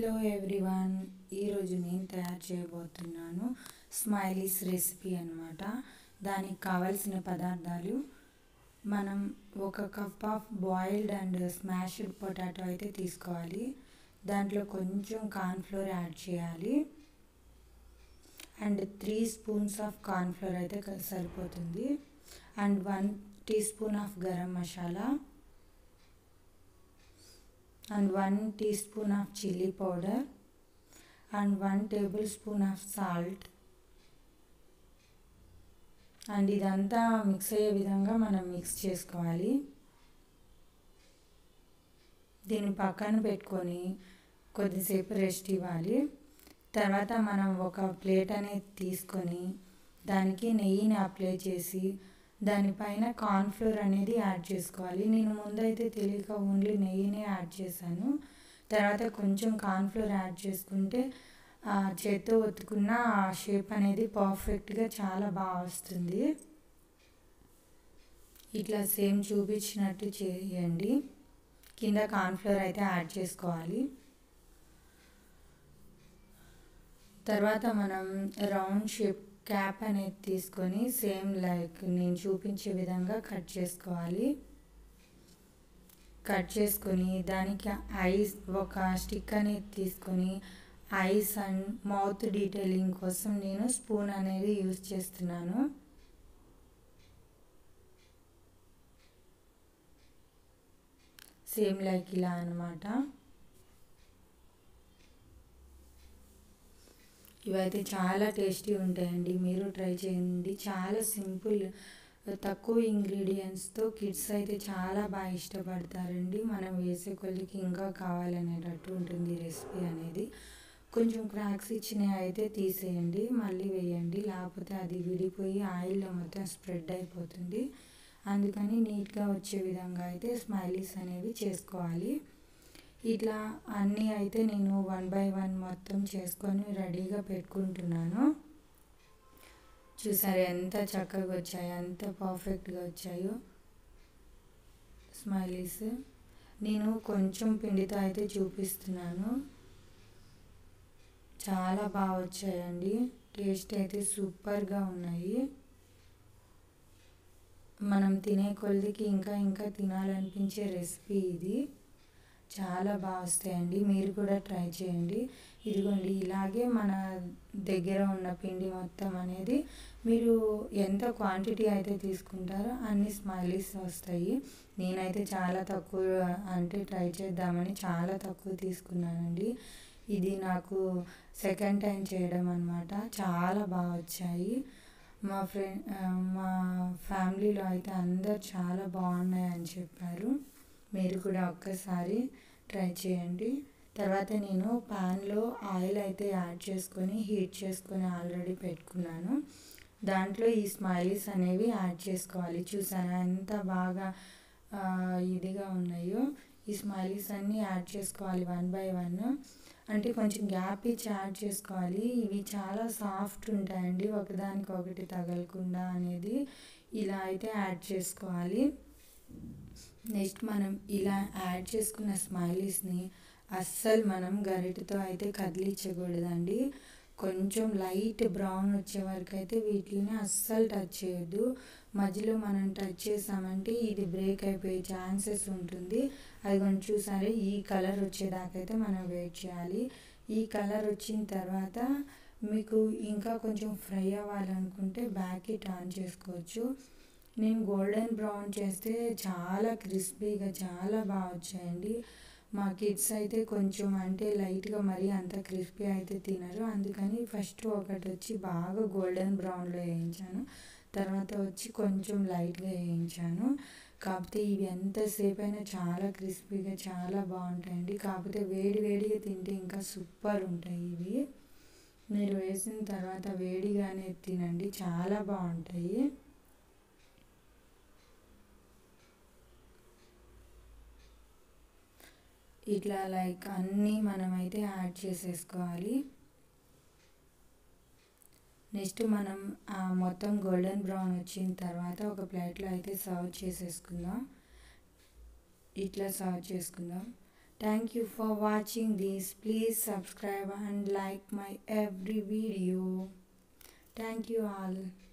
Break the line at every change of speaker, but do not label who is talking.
hello everyone ఈరోజు నేను తయారు చేయబోతున్నాను స్మైలీస్ రెసిపీ అనమాట దానికి కావలసిన పదార్థాలు మనం ఒక cup of boiled and smashed potato అయితే తీసుకోవాలి దాంట్లో కొంచెం కార్న్ఫ్లోర్ యాడ్ చేయాలి and three spoons of cornflour అయితే సరిపోతుంది and one teaspoon of garam masala and 1 teaspoon of chili powder and 1 tablespoon of salt and ఇదంతా మిక్స్ అయ్యే విధంగా మనం మిక్స్ చేసుకోవాలి దీన్ని పక్కన పెట్టుకొని కొద్దిసేపు రెస్ట్ ఇవ్వాలి తర్వాత మనం ఒక ప్లేట్ అనేది తీసుకొని దానికి నెయ్యిని అప్లై చేసి దానిపైన కార్న్ఫ్లోర్ అనేది యాడ్ చేసుకోవాలి నేను ముందైతే తెలియక ఓన్లీ నెయ్యినే యాడ్ చేశాను తర్వాత కొంచెం కార్న్ఫ్లోర్ యాడ్ చేసుకుంటే చేత్తో ఒత్తుకున్న ఆ షేప్ అనేది పర్ఫెక్ట్గా చాలా బాగా వస్తుంది ఇట్లా సేమ్ చూపించినట్టు చేయండి కింద కార్న్ఫ్లోర్ అయితే యాడ్ చేసుకోవాలి తర్వాత మనం రౌండ్ షేప్ క్యాప్ అనేది తీసుకొని సేమ్ లైక్ నేను చూపించే విధంగా కట్ చేసుకోవాలి కట్ చేసుకొని దానికి ఐస్ ఒక స్టిక్ అనేది తీసుకొని ఐస్ అండ్ మౌత్ డీటెయిలింగ్ కోసం నేను స్పూన్ అనేది యూజ్ చేస్తున్నాను సేమ్ లైక్ ఇలా అనమాట ఇవైతే చాలా టేస్టీ ఉంటాయండి మీరు ట్రై చేయండి చాలా సింపుల్ తక్కువ ఇంగ్రీడియంట్స్తో కిడ్స్ అయితే చాలా బాగా ఇష్టపడతారండి మనం వేసే కొద్దికి ఇంకా కావాలనేటట్టు ఉంటుంది రెసిపీ అనేది కొంచెం క్రాక్స్ ఇచ్చినవి అయితే తీసేయండి మళ్ళీ వేయండి లేకపోతే అది విడిపోయి ఆయిల్లో మొత్తం స్ప్రెడ్ అయిపోతుంది అందుకని నీట్గా వచ్చే విధంగా అయితే స్మైలీస్ అనేవి చేసుకోవాలి ఇట్లా అన్నీ అయితే నేను వన్ బై వన్ మొత్తం చేసుకొని రెడీగా పెట్టుకుంటున్నాను చూసారు ఎంత చక్కగా వచ్చాయో ఎంత పర్ఫెక్ట్గా వచ్చాయో స్మైలీస్ నేను కొంచెం పిండితో అయితే చూపిస్తున్నాను చాలా బాగా వచ్చాయండి టేస్ట్ అయితే సూపర్గా ఉన్నాయి మనం తినే కొద్దికి ఇంకా ఇంకా తినాలనిపించే రెసిపీ ఇది చాలా బాగా వస్తాయండి మీరు కూడా ట్రై చేయండి ఇదిగోండి ఇలాగే మన దగ్గర ఉన్న పిండి మొత్తం అనేది మీరు ఎంత క్వాంటిటీ అయితే తీసుకుంటారో అన్ని స్మైలీస్ వస్తాయి నేనైతే చాలా తక్కువ అంటే ట్రై చేద్దామని చాలా తక్కువ తీసుకున్నానండి ఇది నాకు సెకండ్ టైం చేయడం అనమాట చాలా బాగా వచ్చాయి మా ఫ్రెండ్ మా ఫ్యామిలీలో అయితే అందరు చాలా బాగున్నాయని చెప్పారు మీరు కూడా ఒక్కసారి ట్రై చేయండి తర్వాత నేను ప్యాన్లో ఆయిల్ అయితే యాడ్ చేసుకొని హీట్ చేసుకొని ఆల్రెడీ పెట్టుకున్నాను దాంట్లో ఈ స్మైలీస్ అనేవి యాడ్ చేసుకోవాలి చూసారా ఎంత బాగా ఇదిగా ఉన్నాయో ఈ స్మైలీస్ అన్నీ యాడ్ చేసుకోవాలి వన్ బై వన్ అంటే కొంచెం గ్యాప్ ఇచ్చి యాడ్ చేసుకోవాలి ఇవి చాలా సాఫ్ట్ ఉంటాయండి ఒకదానికి ఒకటి తగలకుండా అనేది ఇలా అయితే యాడ్ చేసుకోవాలి నెక్స్ట్ మనం ఇలా యాడ్ చేసుకున్న స్మైలీస్ని అస్సలు మనం గరిటతో అయితే కదిలించకూడదండి కొంచెం లైట్ బ్రౌన్ వచ్చే వరకు అయితే వీటిని అస్సలు టచ్ చేయొద్దు మధ్యలో మనం టచ్ చేసామంటే ఇది బ్రేక్ అయిపోయే ఛాన్సెస్ ఉంటుంది అది కొంచెం చూసారే ఈ కలర్ వచ్చేదాకైతే మనం వెయిట్ చేయాలి ఈ కలర్ వచ్చిన తర్వాత మీకు ఇంకా కొంచెం ఫ్రై అవ్వాలనుకుంటే బ్యాక్ టర్న్ చేసుకోవచ్చు నేను గోల్డెన్ బ్రౌన్ చేస్తే చాలా క్రిస్పీగా చాలా బాగా వచ్చాయండి మా కిడ్స్ అయితే కొంచెం అంటే లైట్గా మరీ అంత క్రిస్పీ అయితే తినరు అందుకని ఫస్ట్ ఒకటి వచ్చి బాగా గోల్డెన్ బ్రౌన్లో వేయించాను తర్వాత వచ్చి కొంచెం లైట్గా వేయించాను కాకపోతే ఇవి ఎంతసేపు అయినా చాలా క్రిస్పీగా చాలా బాగుంటాయండి కాకపోతే వేడి వేడిగా తింటే ఇంకా సూపర్ ఉంటాయి ఇవి మీరు వేసిన తర్వాత వేడిగానే తినండి చాలా బాగుంటాయి ఇట్లా లైక్ అన్నీ మనమైతే యాడ్ చేసేసుకోవాలి నెక్స్ట్ మనం మొత్తం గోల్డెన్ బ్రౌన్ వచ్చిన తర్వాత ఒక ప్లేట్లో అయితే సర్వ్ చేసేసుకుందాం ఇట్లా సర్వ్ చేసుకుందాం thank you for watching this please subscribe and like my every video thank you all